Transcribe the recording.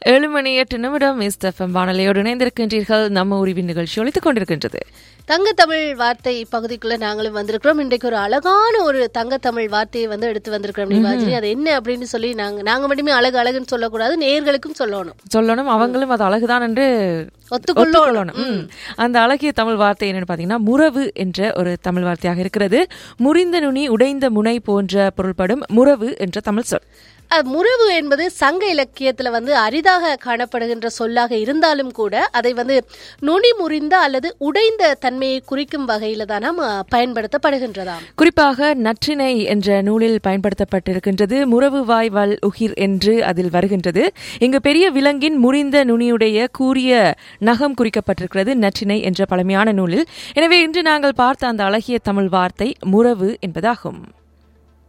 ஏழு மணி எட்டு நிமிடம் எஸ்எஃப்எம் வானொலியோடு இணைந்திருக்கின்றீர்கள் நம்ம உரிவின் நிகழ்ச்சி ஒழித்துக் கொண்டிருக்கின்றது தங்க தமிழ் வார்த்தை பகுதிக்குள்ள நாங்களும் வந்திருக்கிறோம் இன்றைக்கு ஒரு அழகான ஒரு தங்க தமிழ் வார்த்தையை வந்து எடுத்து வந்திருக்கிறோம் நிவாஜினி அது என்ன அப்படின்னு சொல்லி நாங்க நாங்க மட்டுமே அழகு அழகுன்னு சொல்லக்கூடாது நேர்களுக்கும் சொல்லணும் சொல்லணும் அவங்களும் அது அழகுதான் என்று ஒத்துக்கொள்ளணும் ஒத்துக்கொள்ளணும் ம். அந்த அழகிய தமிழ் வார்த்தை என்னன்னு பாத்தீங்கன்னா முறவு என்ற ஒரு தமிழ் வார்த்தையாக இருக்கிறது முறிந்த நுனி உடைந்த முனை போன்ற பொருள்படும் முறவு என்ற தமிழ் சொல் அது முறிவு என்பது சங்க இலக்கியத்துல வந்து அரிதாக காணப்படுகின்ற சொல்லாக இருந்தாலும் கூட அதை வந்து நுனி முறிந்த அல்லது உடைந்த தன்மையை குறிக்கும் வகையில தான் நாம் பயன்படுத்தப்படுகின்றதாம் குறிப்பாக நற்றினை என்ற நூலில் பயன்படுத்தப்பட்டிருக்கின்றது முறவு வாய் வல் உகிர் என்று அதில் வருகின்றது இங்கு பெரிய விலங்கின் முறிந்த நுனியுடைய கூரிய நகம் குறிக்கப்பட்டிருக்கிறது நற்றினை என்ற பழமையான நூலில் எனவே இன்று நாங்கள் பார்த்த அந்த அழகிய தமிழ் வார்த்தை முறவு என்பதாகும்